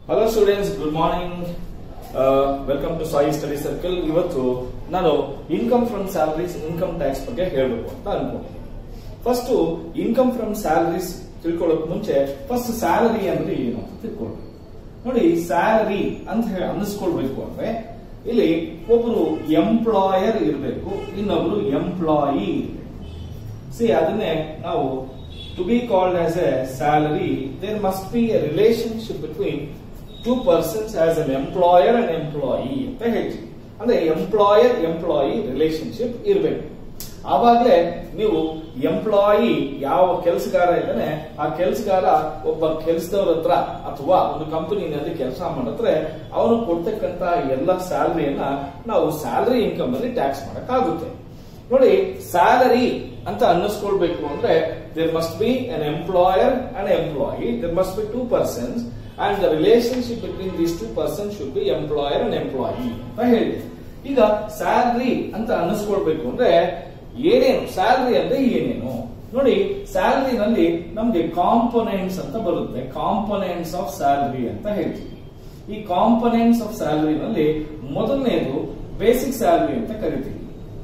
hello students good morning welcome to Sai study circle ಇವತ್ತು ನಾನು income from salaries income tax ಬಗ್ಗೆ ಹೇಳಬೇಕು ಅಂತ ಅನ್ಕೊಂಡಿದ್ದೀನಿ ಫಸ್ಟ್ ಇನ್ಕಮ್ ಫ್ರಮ್ ಸ್ಯಾಲರೀಸ್ ತಿಳ್ಕೊಳ್ಳೋಕೆ ಮುಂಚೆ ಫಸ್ಟ್ ಸ್ಯಾಲರಿ ಅಂದ್ರೆ ಏನು ಅಂತ ತಿಳ್ಕೊಳ್ಬೇಕು ನೋಡಿ ಸ್ಯಾಲರಿ ಅಂತ ಹೇಳಿ ಅನ್ನಿಸ್ಕೊಳ್ಬೇಕು ಅಂದ್ರೆ ಇಲ್ಲಿ ಒಬ್ರು ಎಂಪ್ಲಾಯರ್ ಇರಬೇಕು ಇನ್ನೊಬ್ರು ಎಂಪ್ಲಾಯಿ ಇರಬೇಕು ಸಿ ಅದನ್ನೇ ನಾವು to be called as a salary there must be a relationship between two persons as an employer and employee ಅಂತ ಹೇಳ್ತೀವಿ ಅಂದ್ರೆ ಎಂಪ್ಲಾಯರ್ ಎಂಪ್ಲಾಯಿ ರಿಲೇಶನ್ಶಿಪ್ ಇರಬೇಕು ಆವಾಗಲೇ ನೀವು ಎಂಪ್ಲಾಯಿ ಯಾವ ಕೆಲಸಗಾರ ಇದ್ದಾನೆ ಆ ಕೆಲಸಗಾರ ಒಬ್ಬ ಕೆಲಸದವ್ರ ಹತ್ರ ಅಥವಾ ಒಂದು ಕಂಪನಿನಲ್ಲಿ ಕೆಲಸ ಮಾಡಿದ್ರೆ ಅವನು ಕೊಡ್ತಕ್ಕಂತ ಎಲ್ಲ ಸ್ಯಾಲರಿಯನ್ನ ನಾವು ಸ್ಯಾಲರಿ ಇನ್ಕಮ್ ಅಲ್ಲಿ ಟ್ಯಾಕ್ಸ್ ಮಾಡಕ್ಕಾಗುತ್ತೆ ನೋಡಿ ಸ್ಯಾಲರಿ ಅಂತ ಅನ್ನಿಸ್ಕೊಳ್ಬೇಕು ಅಂದ್ರೆ there must be an employer and employee there must be two persons and the relationship between these two person should be employer and employee ಅಂತ ಹೇಳಿದೆ ಈಗ ಸ್ಯಾಲರಿ ಅಂತ ಅನ್ನಿಸ್ಕೊಳ್ಬೇಕು ಅಂದ್ರೆ ಏನೇನು ಸ್ಯಾಲರಿ ಅಂದ್ರೆ ಏನೇನು ನೋಡಿ ಸ್ಯಾಲರಿನಲ್ಲಿ ನಮ್ಗೆ ಕಾಂಪೊನೆಂಟ್ಸ್ ಅಂತ ಬರುತ್ತೆ ಕಾಂಪೊನೆಂಟ್ಸ್ ಆಫ್ ಸ್ಯಾಲರಿ ಅಂತ ಹೇಳ್ತೀವಿ ಈ ಕಾಂಪೊನೆಂಟ್ಸ್ ಆಫ್ ಸ್ಯಾಲರಿನಲ್ಲಿ ಮೊದಲನೇದು ಬೇಸಿಕ್ ಸ್ಯಾಲರಿ ಅಂತ ಕರಿತೀವಿ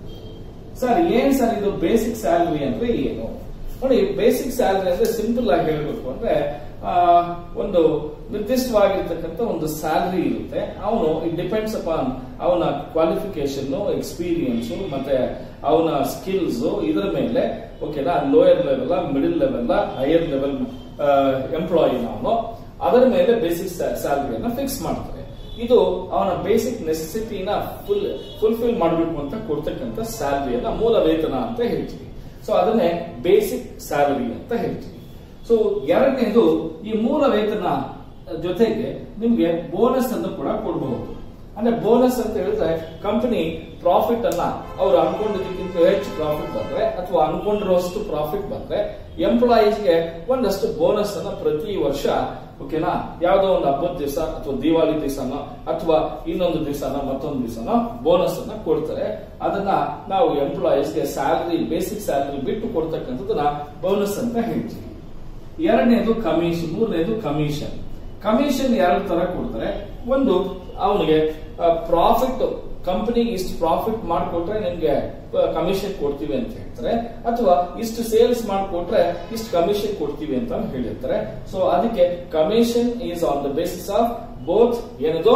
ಸರ್ ಏನ್ ಸರ್ ಇದು ಬೇಸಿಕ್ ಸ್ಯಾಲರಿ ಅಂದ್ರೆ ಏನು ನೋಡಿ ಬೇಸಿಕ್ ಸ್ಯಾಲರಿ ಅಂದ್ರೆ ಸಿಂಪಲ್ ಆಗಿ ಹೇಳಬೇಕು ಅಂದ್ರೆ ಆ, ಒಂದು ನಿರ್ದಿಷ್ಟವಾಗಿರ್ತಕ್ಕಂಥ ಒಂದು ಸ್ಯಾಲರಿ ಇರುತ್ತೆ ಅವನು ಇಟ್ ಡಿಪೆಂಡ್ಸ್ ಅಪಾನ್ ಅವನ ಕ್ವಾಲಿಫಿಕೇಶನ್ ಎಕ್ಸ್ಪೀರಿಯನ್ಸ್ ಮತ್ತೆ ಅವನ ಸ್ಕಿಲ್ಸ್ ಇದರ ಮೇಲೆ ಓಕೆನಾ lower level middle level higher level employee ಅವನು ಅದರ ಮೇಲೆ ಬೇಸಿಕ್ ಸ್ಯಾಲರಿಯನ್ನ ಫಿಕ್ಸ್ ಮಾಡ್ತಾರೆ ಇದು ಅವನ ಬೇಸಿಕ್ ನೆಸೆಸಿಟಿನ ಫುಲ್ ಫುಲ್ಫಿಲ್ ಮಾಡಬೇಕು ಅಂತ ಕೊಡ್ತಕ್ಕಂಥ ಸ್ಯಾಲರಿಯನ್ನ ಮೂಲ ವೇತನ ಅಂತ ಹೇಳ್ತೀವಿ ಸೊ ಅದನ್ನೇ ಬೇಸಿಕ್ ಸ್ಯಾಲರಿ ಅಂತ ಹೇಳ್ತೀವಿ ಸೊ ಎರಡನೇದು ಈ ಮೂಲ ವೇತನ ಜೊತೆಗೆ ನಿಮ್ಗೆ ಬೋನಸ್ ಅನ್ನು ಕೂಡ ಕೊಡಬಹುದು ಅಂದ್ರೆ ಬೋನಸ್ ಅಂತ ಹೇಳಿದ್ರೆ ಕಂಪನಿ ಪ್ರಾಫಿಟ್ ಅನ್ನ ಅವ್ರು ಅನ್ಕೊಂಡಿದ್ದಕ್ಕಿಂತ ಹೆಚ್ಚು ಪ್ರಾಫಿಟ್ ಬಂದ್ರೆ ಅಥವಾ ಅನ್ಕೊಂಡಿರುವಷ್ಟು ಪ್ರಾಫಿಟ್ ಬಂದ್ರೆ ಎಂಪ್ಲಾಯೀಸ್ಗೆ ಒಂದಷ್ಟು ಬೋನಸ್ ಅನ್ನ ಪ್ರತಿ ವರ್ಷ ಓಕೆನಾ ಯಾವ್ದೋ ಒಂದು ಹಬ್ಬದ ದಿವಸ ಅಥವಾ ದಿವಾಲಿ ದಿವಸನೋ ಅಥವಾ ಇನ್ನೊಂದು ದಿವಸನೋ ಮತ್ತೊಂದು ದಿವಸನೋ ಬೋನಸ್ ಅನ್ನ ಕೊಡ್ತಾರೆ ಅದನ್ನ ನಾವು ಎಂಪ್ಲಾಯೀಸ್ಗೆ ಸ್ಯಾಲರಿ ಬೇಸಿಕ್ ಸ್ಯಾಲರಿ ಬಿಟ್ಟು ಕೊಡ್ತಕ್ಕಂಥದ್ದನ್ನ ಬೋನಸ್ ಅಂತ ಹೇಳ್ತೀವಿ ಎರಡನೇದು ಕಮಿಷನ್ ಮೂರನೇದು ಕಮಿಷನ್ ಕಮಿಷನ್ ಎರಡು ತರ ಕೊಡ್ತಾರೆ ಒಂದು ಅವನಿಗೆ ಪ್ರಾಫಿಟ್ ಕಂಪನಿಗೆ ಇಷ್ಟು ಪ್ರಾಫಿಟ್ ಮಾಡಿಕೊಟ್ರೆ ನಿಮ್ಗೆ ಕಮಿಷನ್ ಕೊಡ್ತೀವಿ ಅಂತ ಹೇಳ್ತಾರೆ ಅಥವಾ ಇಷ್ಟು ಸೇಲ್ಸ್ ಮಾಡಿಕೊಟ್ರೆ ಇಷ್ಟು ಕಮಿಷನ್ ಕೊಡ್ತೀವಿ ಅಂತ ಹೇಳಿರ್ತಾರೆ ಸೊ ಅದಕ್ಕೆ commission is on the basis of both ಏನದು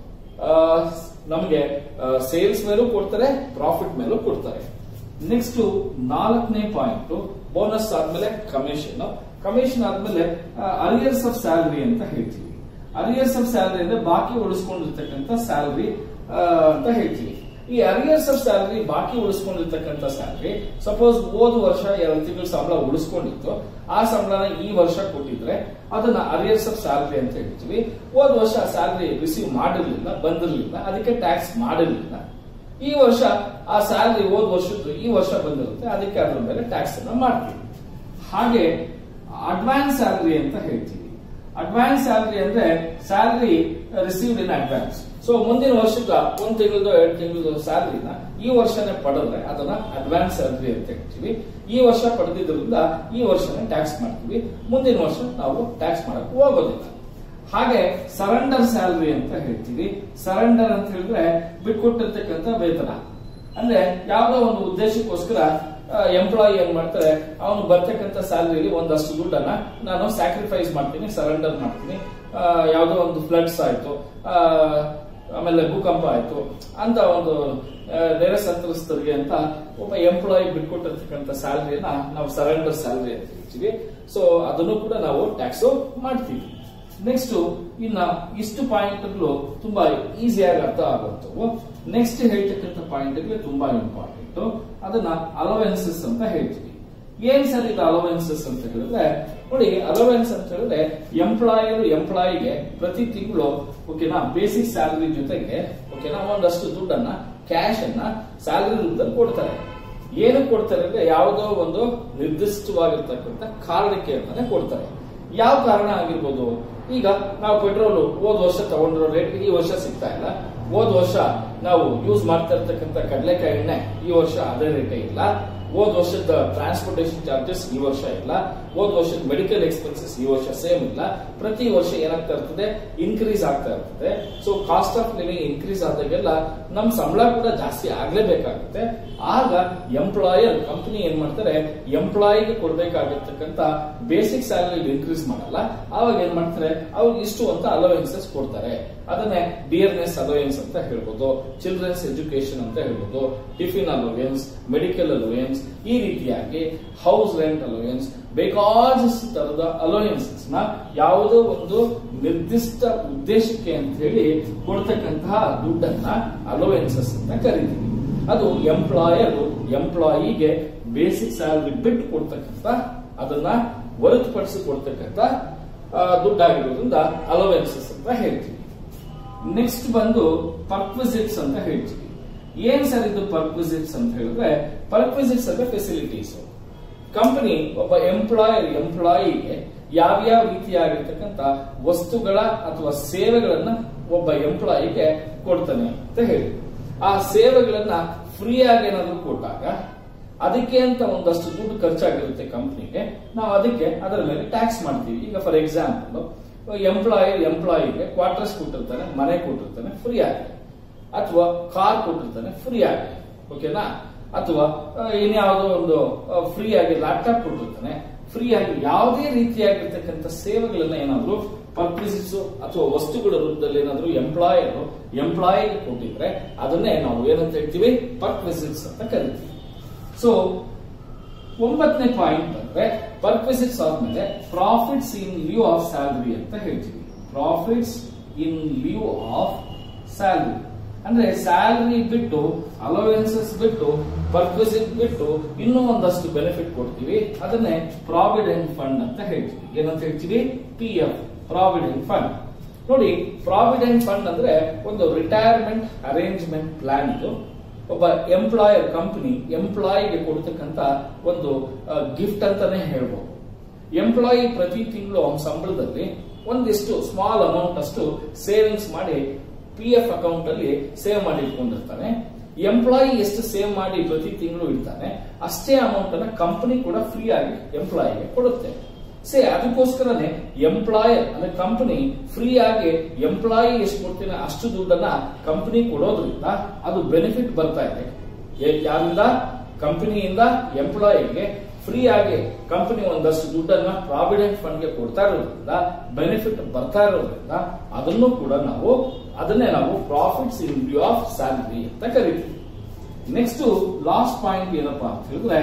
ನಮಗೆ ಸೇಲ್ಸ್ ಮೇಲೂ ಕೊಡ್ತಾರೆ ಪ್ರಾಫಿಟ್ ಮೇಲೂ ಕೊಡ್ತಾರೆ ನೆಕ್ಸ್ಟ್ ನಾಲ್ಕನೇ ಪಾಯಿಂಟ್ ಬೋನಸ್ ಆದ್ಮೇಲೆ ಕಮಿಷನ್ ಕಮಿಷನ್ ಆದ್ಮೇಲೆ ಅರಿಯರ್ಸ್ ಆಫ್ ಸ್ಯಾಲರಿ ಅಂತ ಹೇಳ್ತೀವಿ ಅರಿಯರ್ಸ್ ಆಫ್ ಸ್ಯಾಲರಿ ಅಂದ್ರೆ ಬಾಕಿ ಉಳಿಸ್ಕೊಂಡಿರ್ತಕ್ಕಂಥ ಸ್ಯಾಲರಿ ಅಂತ ಹೇಳ್ತೀವಿ ಈ ಅರಿಯರ್ಸ್ ಆಫ್ ಸ್ಯಾಲರಿ ಬಾಕಿ ಉಳಿಸ್ಕೊಂಡಿರ್ತಕ್ಕಂಥ ಸ್ಯಾಲರಿ ಸಪೋಸ್ ಹೋದ ವರ್ಷ ಎರಡು ತಿಂಗಳ ಸಂಬಳ ಉಳಿಸ್ಕೊಂಡಿತ್ತು ಆ ಸಂಬಳನ ಈ ವರ್ಷ ಕೊಟ್ಟಿದ್ರೆ ಅದನ್ನ ಅರಿಯರ್ಸ್ ಆಫ್ ಸ್ಯಾಲರಿ ಅಂತ ಹೇಳ್ತೀವಿ ಹೋದ ವರ್ಷ ಸ್ಯಾಲರಿ ರಿಸೀವ್ ಮಾಡಿರ್ಲಿಲ್ಲ ಬಂದಿರಲಿಲ್ಲ ಅದಕ್ಕೆ ಟ್ಯಾಕ್ಸ್ ಮಾಡಿರ್ಲಿಲ್ಲ ಈ ವರ್ಷ ಆ ಸ್ಯಾಲರಿ ಹೋದ ವರ್ಷದ್ದು ಈ ವರ್ಷ ಬಂದಿರುತ್ತೆ ಅದಕ್ಕೆ ಅದ್ರ ಮೇಲೆ ಟ್ಯಾಕ್ಸ್ ಅನ್ನ ಮಾಡ್ತೀವಿ ಹಾಗೆ ಅಡ್ವಾನ್ಸ್ ಸ್ಯಾಲರಿ ಅಂತ ಹೇಳ್ತೀವಿ ಅಡ್ವಾನ್ಸ್ ಸ್ಯಾಲರಿ ಅಂದ್ರೆ salary received in advance so ಮುಂದಿನ ವರ್ಷದ ಒಂದ್ ತಿಂಗಳದು ಎರಡು ತಿಂಗಳದು ಸ್ಯಾಲರಿನ ಈ ವರ್ಷನೇ ಪಡೆದ್ರೆ ಅದನ್ನ ಅಡ್ವಾನ್ಸ್ ಸ್ಯಾಲರಿ ಅಂತ ಹೇಳ್ತೀವಿ ಈ ವರ್ಷ ಪಡೆದಿದ್ರಿಂದ ಈ ವರ್ಷನೇ ಟ್ಯಾಕ್ಸ್ ಮಾಡ್ತೀವಿ ಮುಂದಿನ ವರ್ಷ ನಾವು ಟ್ಯಾಕ್ಸ್ ಮಾಡಕ್ ಹೋಗೋದಿಲ್ಲ ಹಾಗೆ ಸರೆಂಡರ್ ಸ್ಯಾಲರಿ ಅಂತ ಹೇಳ್ತೀವಿ ಸರೆಂಡರ್ ಅಂತ ಹೇಳಿದ್ರೆ ಬಿಟ್ಕೊಟ್ಟಿರ್ತಕ್ಕಂಥ ವೇತನ ಅಂದ್ರೆ ಯಾವ್ದೋ ಒಂದು ಉದ್ದೇಶಕ್ಕೋಸ್ಕರ ಎಂಪ್ಲಾಯಿ ಏನ್ ಮಾಡ್ತಾರೆ ಅವನು ಬರ್ತಕ್ಕಂಥ ಸ್ಯಾಲರಿಲಿ ಒಂದಷ್ಟು ದುಡ್ಡನ್ನ ನಾನು ಸ್ಯಾಕ್ರಿಫೈಸ್ ಮಾಡ್ತೀನಿ ಸರೆಂಡರ್ ಮಾಡ್ತೀನಿ ಆ, ಯಾವ್ದೋ ಒಂದು ಫ್ಲಡ್ಸ್ ಆಯ್ತು ಆ, ಆಮೇಲೆ ಭೂಕಂಪ ಆಯ್ತು ಅಂತ ಒಂದು ಆ, ನೆರೆ ಸಂತ್ರಸ್ತರಿಗೆ ಅಂತ ಒಬ್ಬ ಎಂಪ್ಲಾಯಿ ಬಿಟ್ಕೊಟ್ಟಿರ್ತಕ್ಕಂಥ ಸ್ಯಾಲರಿಯನ್ನ ನಾವು ಸರೆಂಡರ್ ಸ್ಯಾಲರಿ ಅಂತ ಹೇಳ್ತೀವಿ ಸೊ ಅದನ್ನು ಕೂಡ ನಾವು ಟ್ಯಾಕ್ಸ್ ಮಾಡ್ತೀವಿ ನೆಕ್ಸ್ಟ್ ಇನ್ನ ಇಷ್ಟು ಪಾಯಿಂಟ್ಗಳು ತುಂಬಾ ಈಸಿಯಾಗಿ ಅರ್ಥ ಆಗುವಂತವು ನೆಕ್ಸ್ಟ್ ಹೇಳ್ತಕ್ಕಂಥ ಪಾಯಿಂಟ್ಗಳು ತುಂಬಾ ಇಂಪಾರ್ಟೆಂಟ್ ಅದನ್ನ ಅಲವೆನ್ಸಸ್ ಅಂತ ಹೇಳ್ತೀವಿ ಏನ್ ಸರ್ ಇದು ಅಲವೆನ್ಸಸ್ ಅಂತ ಹೇಳಿದ್ರೆ ನೋಡಿ ಅಲವೆನ್ಸ್ ಅಂತ ಹೇಳಿದ್ರೆ ಎಂಪ್ಲಾಯರ್ ಎಂಪ್ಲಾಯಿಗೆ ಪ್ರತಿ ತಿಂಗಳು ಓಕೆನಾ ಬೇಸಿಕ್ ಸ್ಯಾಲರಿ ಜೊತೆಗೆ ಓಕೆನಾ ಒಂದಷ್ಟು ದುಡ್ಡನ್ನ ಕ್ಯಾಶ್ ಅನ್ನ ಸ್ಯಾಲರಿ ರೂಪದಲ್ಲಿ ಕೊಡ್ತಾರೆ ಏನು ಕೊಡ್ತಾರೆ ಅಂದ್ರೆ ಯಾವುದೋ ಒಂದು ನಿರ್ದಿಷ್ಟವಾಗಿರ್ತಕ್ಕಂಥ ಕಾರಣಕ್ಕೆ ಅಂತಾನೆ ಕೊಡ್ತಾರೆ ಯಾವ ಕಾರಣ ಆಗಿರ್ಬೋದು ಈಗ ನಾವು ಪೆಟ್ರೋಲ್ ಹೋದ ವರ್ಷ ತಗೊಂಡಿರೋ ರೇಟ್ ಈ ವರ್ಷ ಸಿಗ್ತಾ ಇಲ್ಲ ಹೋದ ವರ್ಷ ನಾವು ಯೂಸ್ ಮಾಡ್ತಾ ಇರ್ತಕ್ಕಂಥ ಕಡಲೆಕಾಯಿ ಎಣ್ಣೆ ಈ ವರ್ಷ ಅದೇ ರೇಟೇ ಇಲ್ಲ ಹೋದ ವರ್ಷದ ಟ್ರಾನ್ಸ್ಪೋರ್ಟೇಷನ್ ಚಾರ್ಜಸ್ ಈ ವರ್ಷ ಇಲ್ಲ ಹೋದ ವರ್ಷದ ಮೆಡಿಕಲ್ ಎಕ್ಸ್ಪೆನ್ಸಸ್ ಈ ವರ್ಷ ಸೇಮ್ ಇಲ್ಲ ಪ್ರತಿ ವರ್ಷ ಏನಾಗ್ತಾ ಇರ್ತದೆ ಇನ್ಕ್ರೀಸ್ ಆಗ್ತಾ ಇರ್ತದೆ so cost of living increase ಆದಾಗೆಲ್ಲ ನಮ್ ಸಂಬಳ ಕೂಡ ಜಾಸ್ತಿ ಆಗ್ಲೇಬೇಕಾಗುತ್ತೆ ಆಗ ಎಂಪ್ಲಾಯರ್ ಕಂಪನಿ ಏನ್ ಮಾಡ್ತಾರೆ ಎಂಪ್ಲಾಯಿಗೆ ಕೊಡ್ಬೇಕಾಗಿರ್ತಕ್ಕಂತ ಬೇಸಿಕ್ ಸ್ಯಾಲರಿ ಇನ್ಕ್ರೀಸ್ ಮಾಡಲ್ಲ ಅವಾಗ ಏನ್ ಮಾಡ್ತಾರೆ ಅವ್ರಿಗೆ ಇಷ್ಟು ಅಂತ ಅಲವೆನ್ಸಸ್ ಕೊಡ್ತಾರೆ ಅದನ್ನೇ ಡಿಯರ್ನೆಸ್ ಅಲೋಯನ್ಸ್ ಅಂತ ಹೇಳ್ಬೋದು ಚಿಲ್ಡ್ರನ್ಸ್ ಎಜುಕೇಶನ್ ಅಂತ ಹೇಳ್ಬೋದು ಟಿಫಿನ್ ಅಲೋಯನ್ಸ್ ಮೆಡಿಕಲ್ ಅಲೋಯನ್ಸ್ ಈ ರೀತಿಯಾಗಿ ಹೌಸ್ ರೆಂಟ್ ಅಲೋಯನ್ಸ್ ಬೇಕಾದಷ್ಟು ತರದ ಅಲೋಯನ್ಸಸ್ ನ ಯಾವುದೋ ಒಂದು ನಿರ್ದಿಷ್ಟ ಉದ್ದೇಶಕ್ಕೆ ಅಂತ ಹೇಳಿ ಕೊಡ್ತಕ್ಕಂತಹ ದುಡ್ಡನ್ನ ಅಲೋಯನ್ಸಸ್ ಅಂತ ಕರಿತೀವಿ ಅದು ಎಂಪ್ಲಾಯರ್ ಎಂಪ್ಲಾಯಿಗೆ ಬೇಸಿಕ್ ಸ್ಯಾಲರಿ ಬಿಟ್ಟು ಕೊಡ್ತಕ್ಕಂತ ಅದನ್ನ ಹೊರತುಪಡಿಸಿ ಕೊಡ್ತಕ್ಕಂತ ಆ, ದುಡ್ಡಾಗಿರೋದ್ರಿಂದ ಅಲೋವೆನ್ಸಸ್ ಅಂತ ಹೇಳ್ತೀವಿ ನೆಕ್ಸ್ಟ್ ಬಂದು ಪರ್ಕ್ವಿಸಿಟ್ಸ್ ಅಂತ ಹೇಳ್ತೀವಿ ಏನ್ ಸರ್ ಇದು ಪರ್ಕ್ವಿಸಿಟ್ಸ್ ಅಂತ ಹೇಳಿದ್ರೆ ಪರ್ಕ್ವಿಸಿಟ್ಸ್ ಅಂದ್ರೆ ಫೆಸಿಲಿಟೀಸ್ ಕಂಪನಿ ಒಬ್ಬ ಎಂಪ್ಲಾಯರ್ ಎಂಪ್ಲಾಯಿಗೆ ಯಾವ್ಯಾವ ರೀತಿಯಾಗಿರ್ತಕ್ಕಂಥ ವಸ್ತುಗಳ ಅಥವಾ ಸೇವೆಗಳನ್ನ ಒಬ್ಬ ಎಂಪ್ಲಾಯಿಗೆ ಕೊಡ್ತಾನೆ ಅಂತ ಹೇಳಿ ಆ ಸೇವೆಗಳನ್ನ ಫ್ರೀ ಆಗಿ ಏನಾದ್ರು ಕೊಟ್ಟಾಗ ಅದಕ್ಕೆ ಅಂತ ಒಂದಷ್ಟು ದುಡ್ಡು ಖರ್ಚಾಗಿರುತ್ತೆ ಕಂಪ್ನಿಗೆ ನಾವು ಅದಕ್ಕೆ ಅದರ ಮೇಲೆ ಟ್ಯಾಕ್ಸ್ ಮಾಡ್ತೀವಿ ಈಗ ಫಾರ್ ಎಕ್ಸಾಂಪಲ್ ಎಂಪ್ಲಾಯರ್ ಎಂಪ್ಲಾಯಿಗೆ ಕ್ವಾರ್ಟರ್ಸ್ ಕೊಟ್ಟಿರ್ತಾನೆ ಮನೆ ಕೊಟ್ಟಿರ್ತಾನೆ ಫ್ರೀ ಆಗಿ ಅಥವಾ ಕಾರ್ ಕೊಟ್ಟಿರ್ತಾನೆ ಫ್ರೀ ಆಗಿ ಓಕೆನಾ ಅಥವಾ ಆ, ಇನ್ಯಾವುದೋ ಒಂದು ಫ್ರೀ ಆಗಿ ಲ್ಯಾಪ್ಟಾಪ್ ಕೊಟ್ಟಿರ್ತಾನೆ ಫ್ರೀ ಆಗಿ ಯಾವುದೇ ರೀತಿಯಾಗಿರ್ತಕ್ಕಂಥ ಸೇವೆಗಳನ್ನ ಏನಾದ್ರು ಪರ್ಪಸಿಸ್ ಅಥವಾ ವಸ್ತುಗಳ ರೂಪದಲ್ಲಿ ಏನಾದ್ರು ಎಂಪ್ಲಾಯರ್ ಎಂಪ್ಲಾಯಿಗೆ ಕೊಟ್ಟಿದ್ರೆ ಅದನ್ನೇ ನಾವು ಏನಂತ ಹೇಳ್ತೀವಿ ಪರ್ಪಸಿಸ್ ಅಂತ ಕರಿತೀವಿ ಸೊ ಒಂಬತ್ತನೇ ಪಾಯಿಂಟ್ ಅಂದ್ರೆ ಪರ್ಪಸಿಟ್ಸ್ ಆದ್ಮೇಲೆ profits in lieu of salary ಅಂತ ಹೇಳ್ತೀವಿ profits in lieu of salary ಅಂದ್ರೆ ಸ್ಯಾಲರಿ ಬಿಟ್ಟು ಅಲೋವೆನ್ಸಸ್ ಬಿಟ್ಟು ಪರ್ಪಸಿಟ್ ಬಿಟ್ಟು ಇನ್ನೂ ಒಂದಷ್ಟು ಬೆನಿಫಿಟ್ ಕೊಡ್ತೀವಿ ಅದನ್ನೇ ಪ್ರಾವಿಡೆಂಟ್ ಫಂಡ್ ಅಂತ ಹೇಳ್ತೀವಿ ಏನಂತ ಹೇಳ್ತೀವಿ ಪಿ ಎಫ್ ಪ್ರಾವಿಡೆಂಟ್ ಫಂಡ್ ನೋಡಿ ಪ್ರಾವಿಡೆಂಟ್ ಫಂಡ್ ಅಂದ್ರೆ ಒಂದು ರಿಟೈರ್ಮೆಂಟ್ ಅರೇಂಜ್ಮೆಂಟ್ ಪ್ಲಾನ್ ಇದು ಒಬ್ಬ ಎಂಪ್ಲಾಯರ್ ಕಂಪನಿ ಎಂಪ್ಲಾಯಿಗೆ ಕೊಡ್ತಕ್ಕಂತ ಒಂದು ಗಿಫ್ಟ್ ಅಂತಾನೆ ಹೇಳ್ಬೋದು ಎಂಪ್ಲಾಯಿ ಪ್ರತಿ ತಿಂಗಳು ಅವನ ಸಂಬಳದಲ್ಲಿ ಒಂದಿಷ್ಟು ಸ್ಮಾಲ್ ಅಮೌಂಟ್ ಅಷ್ಟು ಸೇವಿಂಗ್ಸ್ ಮಾಡಿ ಪಿ ಎಫ್ ಅಕೌಂಟ್ ಅಲ್ಲಿ ಸೇವ್ ಮಾಡಿ ಇಟ್ಕೊಂಡಿರ್ತಾನೆ ಎಂಪ್ಲಾಯಿ ಎಷ್ಟು ಸೇವ್ ಮಾಡಿ ಪ್ರತಿ ತಿಂಗಳು ಇಡ್ತಾನೆ ಅಷ್ಟೇ ಅಮೌಂಟ್ ಅನ್ನ ಕಂಪನಿ ಕೂಡ ಫ್ರೀ ಆಗಿ ಎಂಪ್ಲಾಯಿಗೆ ಕೊಡುತ್ತೆ ಸೇ ಅದಕ್ಕೋಸ್ಕರನೇ ಎಂಪ್ಲಾಯರ್ ಅಂದ್ರೆ ಕಂಪನಿ ಫ್ರೀ ಆಗಿ ಎಂಪ್ಲಾಯಿ ಎಷ್ಟು ಕೊಡ್ತೀನಿ ಅಷ್ಟು ದುಡ್ಡನ್ನ ಕಂಪನಿ ಕೊಡೋದ್ರಿಂದ ಅದು ಬೆನಿಫಿಟ್ ಬರ್ತಾ ಇದೆ ಏ- ಯಾರಿಂದ ಕಂಪನಿಯಿಂದ ಎಂಪ್ಲಾಯಿಗೆ ಫ್ರೀ ಆಗಿ ಕಂಪನಿ ಒಂದಷ್ಟು ದುಡ್ಡನ್ನ ಪ್ರಾವಿಡೆಂಟ್ ಫಂಡ್ಗೆ ಕೊಡ್ತಾ ಇರೋದ್ರಿಂದ ಬೆನಿಫಿಟ್ ಬರ್ತಾ ಇರೋದ್ರಿಂದ ಅದನ್ನು ಕೂಡ ನಾವು ಅದನ್ನೇ ನಾವು profits in lieu of salary ಅಂತ ಕರಿತೀವಿ ನೆಕ್ಸ್ಟ್ ಲಾಸ್ಟ್ ಪಾಯಿಂಟ್ ಏನಪ್ಪಾ ಅಂತ ಹೇಳಿದ್ರೆ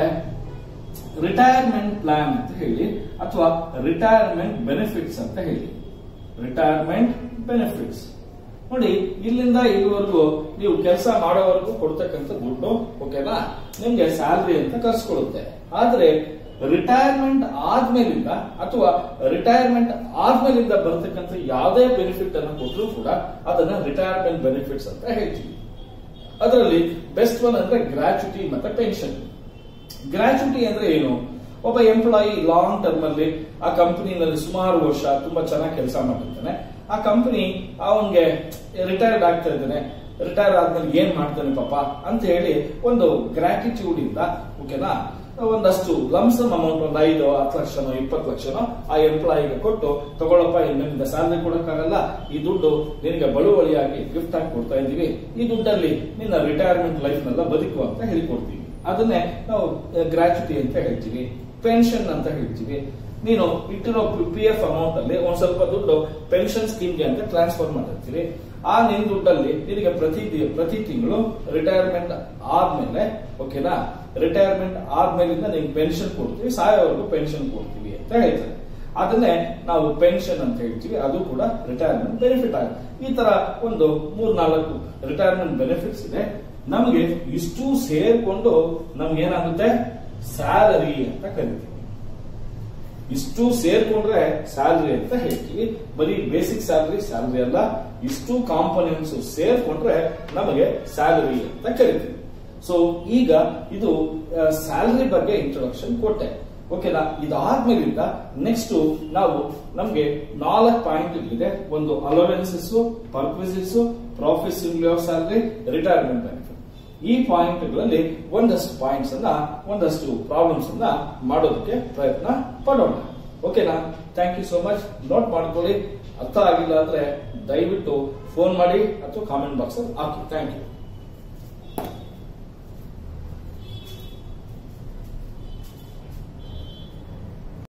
ರಿಟೈರ್ಮೆಂಟ್ ಪ್ಲಾನ್ ಅಂತ ಹೇಳಿ ಅಥವಾ ರಿಟೈರ್ಮೆಂಟ್ ಬೆನಿಫಿಟ್ಸ್ ಅಂತ ಹೇಳಿ ರಿಟೈರ್ಮೆಂಟ್ ಬೆನಿಫಿಟ್ಸ್ ನೋಡಿ ಇಲ್ಲಿಂದ ಇಲ್ಲಿವರೆಗೂ ನೀವು ಕೆಲಸ ಮಾಡೋವರೆಗೂ ಕೊಡ್ತಕ್ಕಂಥ ದುಡ್ಡು ಓಕೆನಾ ನಿಮ್ಗೆ ಸ್ಯಾಲ್ರಿ ಅಂತ ಕರ್ಸ್ಕೊಳ್ಳುತ್ತೆ ಆದ್ರೆ ರಿಟೈರ್ಮೆಂಟ್ ಆದ್ಮೇಲಿಂದ ಅಥವಾ ರಿಟೈರ್ಮೆಂಟ್ ಆದ್ಮೇಲಿಂದ ಬರ್ತಕ್ಕಂಥ ಯಾವುದೇ ಬೆನಿಫಿಟ್ ಅನ್ನು ಕೊಟ್ಟರು ಕೂಡ ಅದನ್ನ ರಿಟೈರ್ಮೆಂಟ್ ಬೆನಿಫಿಟ್ಸ್ ಅಂತ ಹೇಳ್ತೀವಿ ಅದರಲ್ಲಿ ಬೆಸ್ಟ್ ಒನ್ ಅಂದ್ರೆ ಗ್ರಾಚ್ಯುಟಿ ಮತ್ತೆ ಪೆನ್ಷನ್ ಗ್ರಾಚ್ಯುಟಿ ಅಂದ್ರೆ ಏನು ಒಬ್ಬ ಎಂಪ್ಲಾಯಿ ಲಾಂಗ್ ಟರ್ಮ್ ಅಲ್ಲಿ ಆ ಕಂಪನಿನಲ್ಲಿ ಸುಮಾರು ವರ್ಷ ತುಂಬಾ ಚೆನ್ನಾಗಿ ಕೆಲಸ ಮಾಡಿರ್ತಾನೆ ಆ ಕಂಪನಿ ಅವನ್ಗೆ ರಿಟೈರ್ಡ್ ಆಗ್ತಾ ಇದ್ದಾನೆ ರಿಟೈರ್ ಆದ್ಮೇಲೆ ಏನ್ ಮಾಡ್ತಾನೆ ಪಾಪ ಅಂತ ಹೇಳಿ ಒಂದು ಗ್ರಾಟಿಟ್ಯೂಡ್ ಇಂದ ಓಕೆನಾ ಒಂದಷ್ಟು ಲಂಸಮ್ ಅಮೌಂಟ್ ಒಂದು ಐದು ಹತ್ತು ಲಕ್ಷನೋ ಇಪ್ಪತ್ತು ಲಕ್ಷನೋ ಆ ಎಂಪ್ಲಾಯಿಗೆ ಕೊಟ್ಟು ತಗೊಳಪ್ಪ ಇನ್ನಿಂದ ಸ್ಯಾಲರಿ ಕೊಡಕ್ಕಾಗಲ್ಲ ಈ ದುಡ್ಡು ನಿನಗೆ ಬಳುವಳಿಯಾಗಿ ಗಿಫ್ಟ್ ಆಗಿ ಕೊಡ್ತಾ ಇದೀವಿ ಈ ದುಡ್ಡಲ್ಲಿ ನಿನ್ನ ರಿಟೈರ್ಮೆಂಟ್ ಲೈಫ್ ನೆಲ್ಲ ಬದುಕು ಅಂತ ಹೇಳಿಕೊಡ್ತೀವಿ ಅದನ್ನೇ ನಾವು ಗ್ರಾಚ್ಯುಟಿ ಅಂತ ಹೇಳ್ತೀವಿ ಪೆನ್ಷನ್ ಅಂತ ಹೇಳ್ತೀವಿ ನೀನು ಇಟ್ಟಿರೋ ಪಿ ಎಫ್ ಅಮೌಂಟ್ ಅಲ್ಲಿ ಒಂದ್ ಸ್ವಲ್ಪ ದುಡ್ಡು ಪೆನ್ಷನ್ ಸ್ಕೀಮ್ಗೆ ಅಂತ ಟ್ರಾನ್ಸ್ಫರ್ ಮಾಡಿರ್ತೀವಿ ಆ ನಿನ್ ದುಡ್ಡಲ್ಲಿ ನಿನಗೆ ಪ್ರತಿ ದಿ- ಪ್ರತಿ ತಿಂಗಳು ರಿಟೈರ್ಮೆಂಟ್ ಆದ್ಮೇಲೆ ಓಕೆನಾ ರಿಟೈರ್ಮೆಂಟ್ ಆದ್ಮೇಲಿಂದ ನಿನ್ ಪೆನ್ಷನ್ ಕೊಡ್ತೀವಿ ಸಾಯೋವರೆಗೂ ಪೆನ್ಷನ್ ಕೊಡ್ತೀವಿ ಅಂತ ಹೇಳ್ತಾರೆ ಅದನ್ನೇ ನಾವು ಪೆನ್ಷನ್ ಅಂತ ಹೇಳ್ತೀವಿ ಅದು ಕೂಡ ರಿಟೈರ್ಮೆಂಟ್ ಬೆನಿಫಿಟ್ ಆಗುತ್ತೆ ಈ ತರ ಒಂದು ಮೂರ್ ನಾಲ್ಕು ರಿಟೈರ್ಮೆಂಟ್ ಬೆನಿಫಿಟ್ಸ್ ಇದೆ ನಮಗೆ ಇಷ್ಟು ಸೇರ್ಕೊಂಡು ನಮ್ಗೆ ಏನಾಗುತ್ತೆ ಸ್ಯಾಲರಿ ಅಂತ ಕರಿತೀವಿ ಇಷ್ಟು ಸೇರ್ಕೊಂಡ್ರೆ ಸ್ಯಾಲರಿ ಅಂತ ಹೇಳ್ತೀವಿ ಬರೀ ಬೇಸಿಕ್ ಸ್ಯಾಲರಿ ಸ್ಯಾಲರಿ ಅಲ್ಲ ಇಷ್ಟು ಕಾಂಪೊನೆಂಟ್ಸ್ ಸೇರ್ಕೊಂಡ್ರೆ ನಮಗೆ ಸ್ಯಾಲರಿ ಅಂತ ಕರಿತೀವಿ ಸೊ ಈಗ ಇದು ಸ್ಯಾಲರಿ ಬಗ್ಗೆ ಇಂಟ್ರೊಡಕ್ಷನ್ ಕೊಟ್ಟೆ ಓಕೆನಾ ಇದಾದ್ಮೇಲಿಂದ ನೆಕ್ಸ್ಟ್ ನಾವು ನಮ್ಗೆ ನಾಲ್ಕು ಪಾಯಿಂಟ್ ಇದೆ ಒಂದು allowances perquisites profits of salary retirement benefit ಈ ಪಾಯಿಂಟ್ಗಳಲ್ಲಿ ಒಂದಷ್ಟು ಪಾಯಿಂಟ್ಸ್ ಅನ್ನ ಒಂದಷ್ಟು ಪ್ರಾಬ್ಲಮ್ಸ್ ಅನ್ನ ಮಾಡೋದಕ್ಕೆ ಪ್ರಯತ್ನ ಪಡೋಣ ಓಕೆನಾ thank you so much note ಮಾಡ್ಕೊಳ್ಳಿ ಅರ್ಥ ಆಗಿಲ್ಲ ಅಂದ್ರೆ ದಯವಿಟ್ಟು ಫೋನ್ ಮಾಡಿ ಅಥವಾ ಕಾಮೆಂಟ್ ಬಾಕ್ಸ್ ಅಲ್ಲಿ ಹಾಕಿ ಥ್ಯಾಂಕ್ ಯು